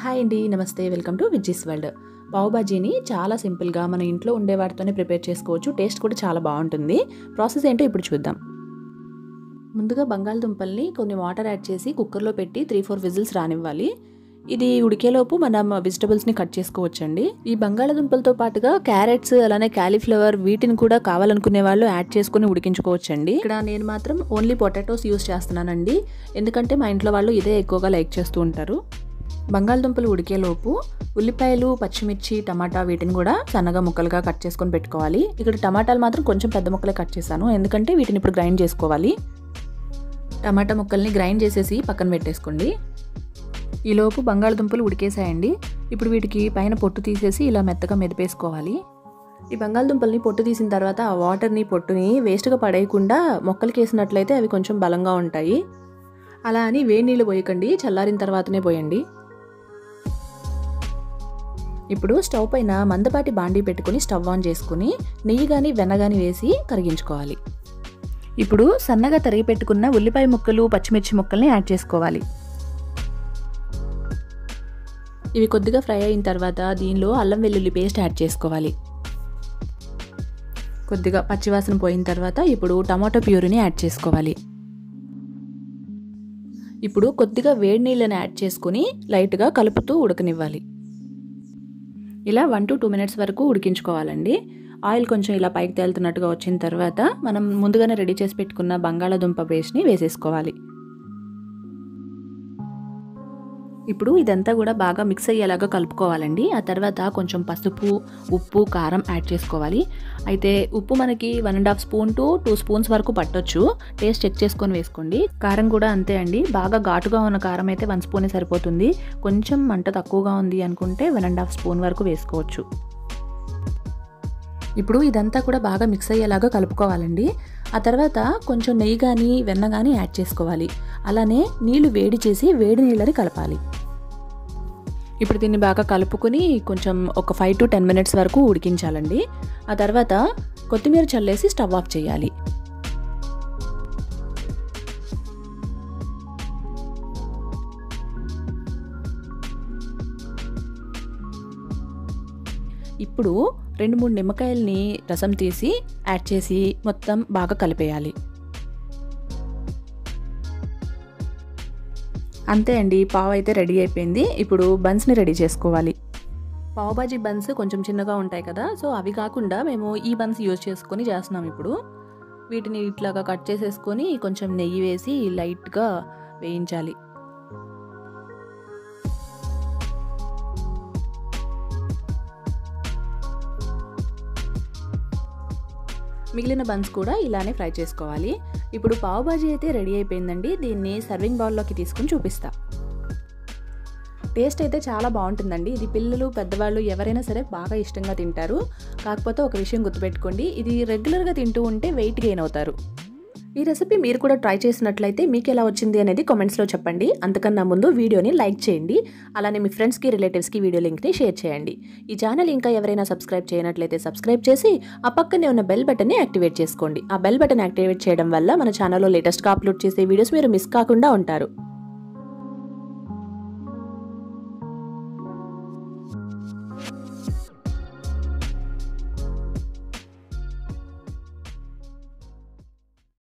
hi అండి నమస్తే welcome to విజ్జిస్ world పావు బాజీని చాలా సింపుల్గా మన ఇంట్లో ఉండే వాటితోనే ప్రిపేర్ చేసుకోవచ్చు టేస్ట్ కూడా చాలా బాగుంటుంది ప్రాసెస్ ఏంటో ఇప్పుడు చూద్దాం ముందుగా బంగాళదుంపల్ని కొన్ని వాటర్ యాడ్ చేసి కుక్కర్లో పెట్టి త్రీ ఫోర్ విజిల్స్ రానివ్వాలి ఇది ఉడికేలోపు మనం వెజిటబుల్స్ని కట్ చేసుకోవచ్చండి ఈ బంగాళదుంపలతో పాటుగా క్యారెట్స్ అలానే క్యాలీఫ్లవర్ వీటిని కూడా కావాలనుకునే వాళ్ళు యాడ్ చేసుకుని ఉడికించుకోవచ్చండి ఇక్కడ నేను మాత్రం ఓన్లీ పొటాటోస్ యూస్ చేస్తున్నానండి ఎందుకంటే మా ఇంట్లో వాళ్ళు ఇదే ఎక్కువగా లైక్ చేస్తూ ఉంటారు బంగాళదుంపలు ఉడికేలోపు ఉల్లిపాయలు పచ్చిమిర్చి టమాటా వీటిని కూడా సన్నగా ముక్కలుగా కట్ చేసుకొని పెట్టుకోవాలి ఇక్కడ టమాటాలు మాత్రం కొంచెం పెద్ద ముక్కలే కట్ చేశాను ఎందుకంటే వీటిని ఇప్పుడు గ్రైండ్ చేసుకోవాలి టమాటా ముక్కల్ని గ్రైండ్ చేసేసి పక్కన పెట్టేసుకోండి ఈలోపు బంగాళదుంపలు ఉడికేసాయండి ఇప్పుడు వీటికి పైన పొట్టు తీసేసి ఇలా మెత్తగా మెదిపేసుకోవాలి ఈ బంగాళదుంపల్ని పొట్టు తీసిన తర్వాత ఆ వాటర్ని పొట్టుని వేస్ట్గా పడేయకుండా మొక్కలకి వేసినట్లయితే అవి కొంచెం బలంగా ఉంటాయి అలా అని వేడి నీళ్ళు పోయకండి చల్లారిన తర్వాతనే పోయండి ఇప్పుడు స్టవ్ పైన మందపాటి బాండీ పెట్టుకుని స్టవ్ ఆన్ చేసుకుని నెయ్యి కానీ వెన్న కానీ వేసి కరిగించుకోవాలి ఇప్పుడు సన్నగా తరిగి పెట్టుకున్న ఉల్లిపాయ ముక్కలు పచ్చిమిర్చి ముక్కల్ని యాడ్ చేసుకోవాలి ఇవి కొద్దిగా ఫ్రై అయిన తర్వాత దీనిలో అల్లం వెల్లుల్లి పేస్ట్ యాడ్ చేసుకోవాలి కొద్దిగా పచ్చివాసన పోయిన తర్వాత ఇప్పుడు టమాటో ప్యూరీని యాడ్ చేసుకోవాలి ఇప్పుడు కొద్దిగా వేడి నీళ్ళని యాడ్ చేసుకుని లైట్గా కలుపుతూ ఉడకనివ్వాలి ఇలా వన్ టు టూ మినిట్స్ వరకు ఉడికించుకోవాలండి ఆయిల్ కొంచెం ఇలా పైకి తేలుతున్నట్టుగా వచ్చిన తర్వాత మనం ముందుగానే రెడీ చేసి పెట్టుకున్న బంగాళాదుంప పేస్ట్ని వేసేసుకోవాలి ఇప్పుడు ఇదంతా కూడా బాగా మిక్స్ అయ్యేలాగా కలుపుకోవాలండి ఆ తర్వాత కొంచెం పసుపు ఉప్పు కారం యాడ్ చేసుకోవాలి అయితే ఉప్పు మనకి one and half spoon to two spoons వరకు పట్టొచ్చు టేస్ట్ చెక్ చేసుకొని వేసుకోండి కారం కూడా అంతే అండి బాగా ఘాటుగా ఉన్న కారం అయితే వన్ స్పూనే సరిపోతుంది కొంచెం మంట తక్కువగా ఉంది అనుకుంటే వన్ అండ్ హాఫ్ స్పూన్ వరకు వేసుకోవచ్చు ఇప్పుడు ఇదంతా కూడా బాగా మిక్స్ అయ్యేలాగా కలుపుకోవాలండి ఆ తర్వాత కొంచెం నెయ్యి కానీ వెన్న కానీ యాడ్ చేసుకోవాలి అలానే నీళ్లు వేడి చేసి వేడి నీళ్ళని కలపాలి ఇప్పుడు దీన్ని బాగా కలుపుకొని కొంచెం ఒక ఫైవ్ టు టెన్ మినిట్స్ వరకు ఉడికించాలండి ఆ తర్వాత కొత్తిమీర చల్లేసి స్టవ్ ఆఫ్ చేయాలి ఇప్పుడు రెండు మూడు నిమ్మకాయల్ని రసం తీసి యాడ్ చేసి మొత్తం బాగా కలిపేయాలి అంతే అండి పావు అయితే రెడీ అయిపోయింది ఇప్పుడు బన్స్ని రెడీ చేసుకోవాలి పావుబాజీ బన్స్ కొంచెం చిన్నగా ఉంటాయి కదా సో అవి కాకుండా మేము ఈ బన్స్ యూజ్ చేసుకొని చేస్తున్నాం ఇప్పుడు వీటిని ఇట్లాగా కట్ చేసేసుకొని కొంచెం నెయ్యి వేసి లైట్గా వేయించాలి మిగిలిన బన్స్ కూడా ఇలానే ఫ్రై చేసుకోవాలి ఇప్పుడు పావుబాజీ అయితే రెడీ అయిపోయిందండి దీన్ని సర్వింగ్ బౌల్లోకి తీసుకుని చూపిస్తా టేస్ట్ అయితే చాలా బాగుంటుందండి ఇది పిల్లలు పెద్దవాళ్ళు ఎవరైనా సరే బాగా ఇష్టంగా తింటారు కాకపోతే ఒక విషయం గుర్తుపెట్టుకోండి ఇది రెగ్యులర్గా తింటూ ఉంటే వెయిట్ గెయిన్ అవుతారు ఈ రెసిపీ మీరు కూడా ట్రై చేసినట్లయితే మీకు ఎలా వచ్చింది అనేది కామెంట్స్లో చెప్పండి అంతకన్నా ముందు వీడియోని లైక్ చేయండి అలానే మీ ఫ్రెండ్స్కి రిలేటివ్స్కి వీడియో లింక్ని షేర్ చేయండి ఈ ఛానల్ ఇంకా ఎవరైనా సబ్స్క్రైబ్ చేయనట్లయితే సబ్స్క్రైబ్ చేసి ఆ పక్కనే ఉన్న బెల్ బటన్ని యాక్టివేట్ చేసుకోండి ఆ బెల్ బటన్ యాక్టివేట్ చేయడం వల్ల మన ఛానల్లో లేటెస్ట్గా అప్లోడ్ చేసే వీడియోస్ మీరు మిస్ కాకుండా ఉంటారు